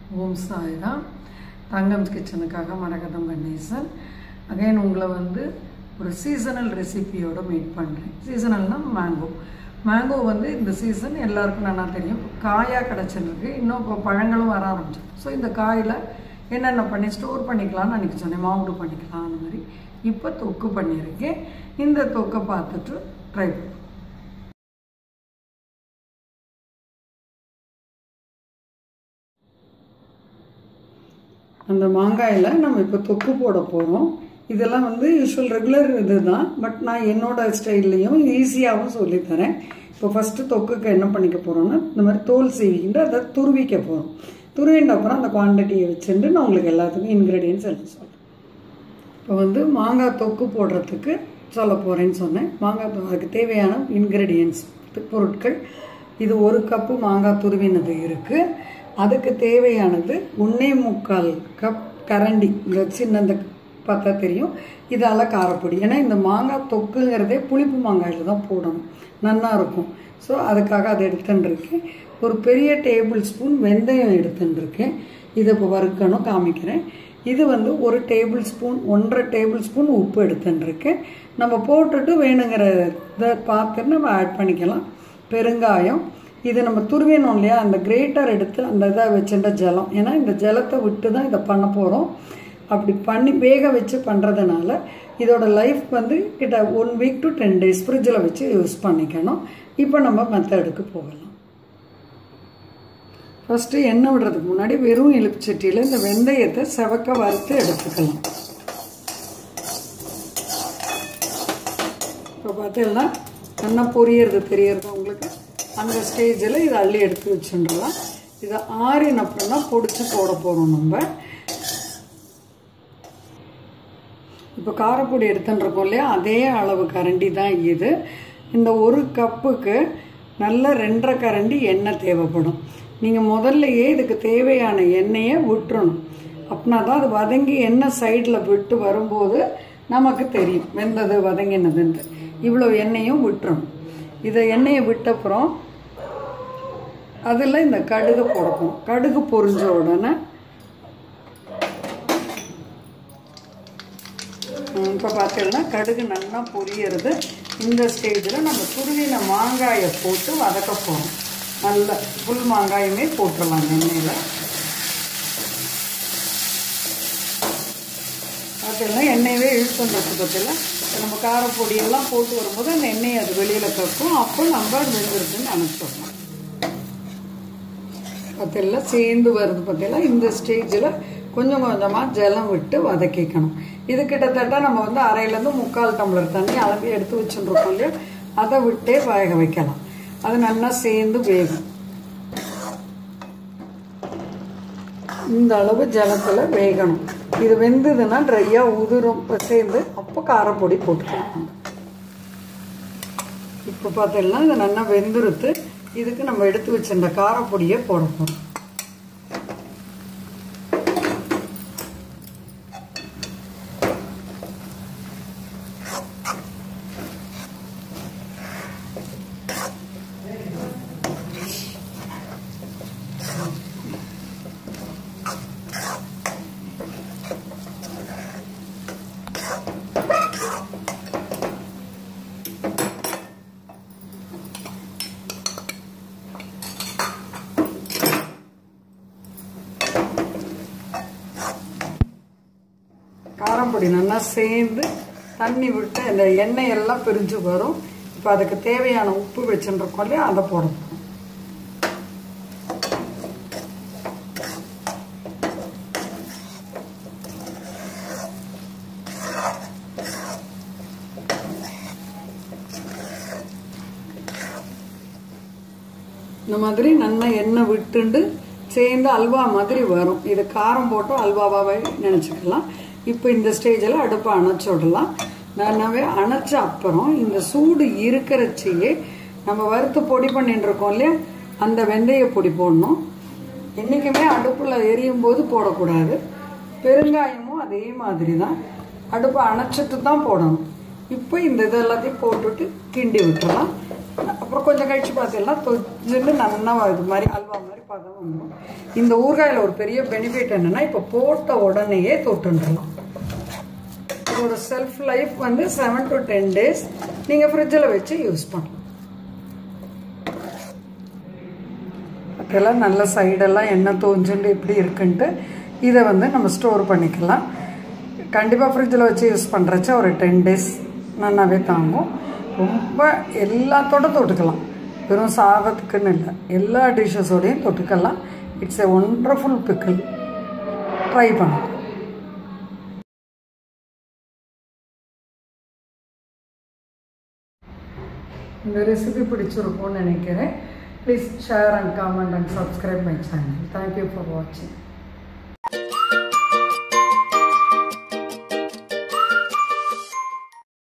ஓம் சாய்ராம் தங்கம்ஸ் கிச்சனுக்காக மரகதம் கணேசன் அகைன் உங்களை வந்து ஒரு சீசனல் ரெசிபியோட மீட் பண்ணுறேன் சீசனல்னால் மேங்கோ மேங்கோ வந்து இந்த சீசன் எல்லாருக்கும் நல்லா தெரியும் காயாக கிடச்சிருக்கு இன்னும் இப்போ பழங்களும் வர ஆரம்பிச்சு ஸோ இந்த காயில் என்னென்ன பண்ணி ஸ்டோர் பண்ணிக்கலாம்னு அன்றைக்கி சொன்னேன் மாவுடு பண்ணிக்கலாம் அந்த மாதிரி இப்போ தொக்கு பண்ணியிருக்கேன் இந்த தொக்கை பார்த்துட்டு ட்ரை பண்ணுறேன் அந்த மாங்காயில் நம்ம இப்போ தொக்கு போட போகிறோம் இதெல்லாம் வந்து யூஸ்வல் ரெகுலர் இது தான் பட் நான் என்னோட ஸ்டைல்லையும் ஈஸியாகவும் சொல்லித்தரேன் இப்போ ஃபஸ்ட்டு தொக்குக்கு என்ன பண்ணிக்க போகிறோம்னா இந்த மாதிரி தோல் சீவிக்கிட்டு அதை துருவிக்க போகிறோம் துருவின்ற அப்புறம் அந்த குவான்டிட்டியை வச்சுட்டு நான் உங்களுக்கு எல்லாத்துக்கும் இன்க்ரீடியன்ஸ் எல்லாம் சொல்கிறேன் இப்போ வந்து மாங்காய் தொக்கு போடுறதுக்கு சொல்ல போகிறேன்னு சொன்னேன் மாங்காய் தொ- அதுக்கு தேவையான இன்க்ரீடியன்ஸ் பொருட்கள் இது ஒரு கப்பு மாங்காய் துருவினது இருக்குது அதுக்கு தேவையானது ஒன்றே முக்கால் கப் கரண்டி இந்த சின்ன இந்த பார்த்தா தெரியும் இதால் காரப்பொடி ஏன்னா இந்த மாங்காய் தொக்குங்கிறதே புளிப்பு மாங்காயில் தான் போடணும் நல்லா இருக்கும் ஸோ அதுக்காக அதை எடுத்துன்னு இருக்கேன் ஒரு பெரிய டேபிள் ஸ்பூன் வெந்தயம் எடுத்துன்னு இருக்கேன் இதை இப்போ வறுக்கணும் காமிக்கிறேன் இது வந்து ஒரு டேபிள் ஸ்பூன் ஒன்றரை டேபிள் ஸ்பூன் உப்பு எடுத்துன்னு இருக்கேன் நம்ம போட்டுட்டு வேணுங்கிற இதை பார்த்துட்டு நம்ம ஆட் பண்ணிக்கலாம் பெருங்காயம் இது நம்ம துருவினோம் இல்லையா அந்த கிரேட்டர் எடுத்து அந்த இதை வச்சுட்ட ஜலம் ஏன்னா இந்த ஜலத்தை விட்டு தான் இதை பண்ண போகிறோம் அப்படி பண்ணி வேக வச்சு பண்ணுறதுனால இதோட லைஃப் வந்து கிட்ட one week to ten days ஃப்ரிட்ஜில் வச்சு யூஸ் பண்ணிக்கணும் இப்போ நம்ம மெத்தடுக்கு போகலாம் ஃபஸ்ட்டு எண்ணெய் விடுறதுக்கு முன்னாடி வெறும் எலுமிச்சட்டியில் இந்த வெந்தயத்தை செவக்க வறுத்து எடுத்துக்கலாம் இப்போ பார்த்தீங்கன்னா நல்லா பொரியறது தெரியறது உங்களுக்கு அந்த ஸ்டேஜில் இதை அள்ளி எடுத்து வச்சுடலாம் இதை ஆறின அப்புறம் தான் பொடிச்சு போட போகிறோம் நம்ம இப்போ காரப்பொடி எடுத்துட்டுருக்கோம் இல்லையா அதே அளவு கரண்டி தான் இது இந்த ஒரு கப்புக்கு நல்ல ரெண்டரை கரண்டி எண்ணெய் தேவைப்படும் நீங்கள் முதல்லையே இதுக்கு தேவையான எண்ணெயை விட்டுறணும் அப்படின்னா தான் அது வதங்கி எண்ணெய் சைடில் விட்டு வரும்போது நமக்கு தெரியும் வெந்தது வதங்கினதுன்ட்டு இவ்வளோ எண்ணெயும் விட்டுறணும் இதை எண்ணெயை விட்டப்புறம் அதில் இந்த கடுகு போடணும் கடுகு பொரிஞ்ச உடனே இப்போ பார்த்தீங்கன்னா கடுகு நல்லா பொரியறது இந்த ஸ்டேஜில் நம்ம துருவின மாங்காயை போட்டு வதக்க போகிறோம் நல்ல ஃபுல் மாங்காயுமே போட்டுடலாம் எண்ணெயில் பார்த்தீங்கன்னா எண்ணெயவே இழுத்துன்றது பார்த்தீங்களா நம்ம காரப்பொடியெல்லாம் போட்டு வரும்போது அந்த எண்ணெயை அது வெளியில் கக்கும் அப்போ நம்ம வெந்துருக்குன்னு நினச்சிடலாம் பார்த்தீங்களா சேர்ந்து வருது பார்த்தீங்களா இந்த ஸ்டேஜில் கொஞ்சம் கொஞ்சமாக ஜலம் விட்டு வதக்கிக்கணும் இது கிட்டத்தட்ட நம்ம வந்து அரையிலேருந்து முக்கால் டம்ளர் தண்ணி அளந்து எடுத்து வச்சுருக்கோம் இல்லையா அதை விட்டே வேக வைக்கலாம் அது நல்லா சேர்ந்து வேகும் இந்த அளவு ஜலத்தில் வேகணும் இது வெந்ததுன்னா ட்ரையாக உதிரும் சேர்ந்து அப்போ காரப்பொடி போட்டுக்கலாம் இப்போ பார்த்தீங்கன்னா இது நல்லா வெந்துருத்து இதுக்கு நம்ம எடுத்து வச்சிருந்த காரப்பொடியை போட போகிறோம் காரப்பொடி நல்லா சேர்ந்து தண்ணி விட்டு இந்த எண்ணெய் எல்லாம் பிரிஞ்சு வரும் இப்போ அதுக்கு தேவையான உப்பு வச்சுருக்கோம் இல்லையா அதை போட போகிறோம் இந்த மாதிரி நல்லா எண்ணெய் விட்டுண்டு சேர்ந்து அல்வா மாதிரி வரும் இது காரம் போட்டு அல்வாவாகவே நினச்சிக்கலாம் இப்போ இந்த ஸ்டேஜில் அடுப்பை அணைச்சி விடலாம் நல்லாவே அணைச்ச அப்புறம் இந்த சூடு இருக்கிறச்சையே நம்ம வறுத்து பொடி பண்ணிட்டு இருக்கோம் இல்லையா அந்த வெந்தய பொடி போடணும் என்றைக்குமே அடுப்பில் எரியும் போது போடக்கூடாது பெருங்காயமும் அதே மாதிரி தான் அடுப்பை அணைச்சிட்டு தான் போடணும் இப்போ இந்த இது எல்லாத்தையும் போட்டுட்டு கிண்டி விட்டுறலாம் அப்புறம் கொஞ்சம் கழிச்சு பார்த்தீங்கன்னா தொஞ்சுன்னு நல்லா இது மாதிரி அல்வா மாதிரி பதம் வந்துடும் இந்த ஊறுகாயில் ஒரு பெரிய பெனிஃபிட் என்னென்னா இப்போ போட்ட உடனேயே தொட்டுன்றலாம் இதோட செல்ஃப் லைஃப் வந்து செவன் டு டென் டேஸ் நீங்கள் ஃப்ரிட்ஜில் வச்சு யூஸ் பண்ணலாம் அதெல்லாம் நல்ல சைடெல்லாம் எண்ணெய் தோஞ்சுட்டு எப்படி இருக்குன்ட்டு இதை வந்து நம்ம ஸ்டோர் பண்ணிக்கலாம் கண்டிப்பாக ஃப்ரிட்ஜில் வச்சு யூஸ் பண்ணுறச்ச ஒரு டென் டேஸ் நல்லாவே தாங்கும் ரொம்ப எல்லாத்தோட தொட்டுக்கலாம் வெறும் சாதத்துக்குன்னு இல்லை எல்லா டிஷ்ஷஸோடையும் தொட்டுக்கலாம் it's a wonderful pickle try பண்ணலாம் இந்த ரெசிபி பிடிச்சிருக்கும்னு நினைக்கிறேன் please share and comment and subscribe my channel thank you for வாட்சிங்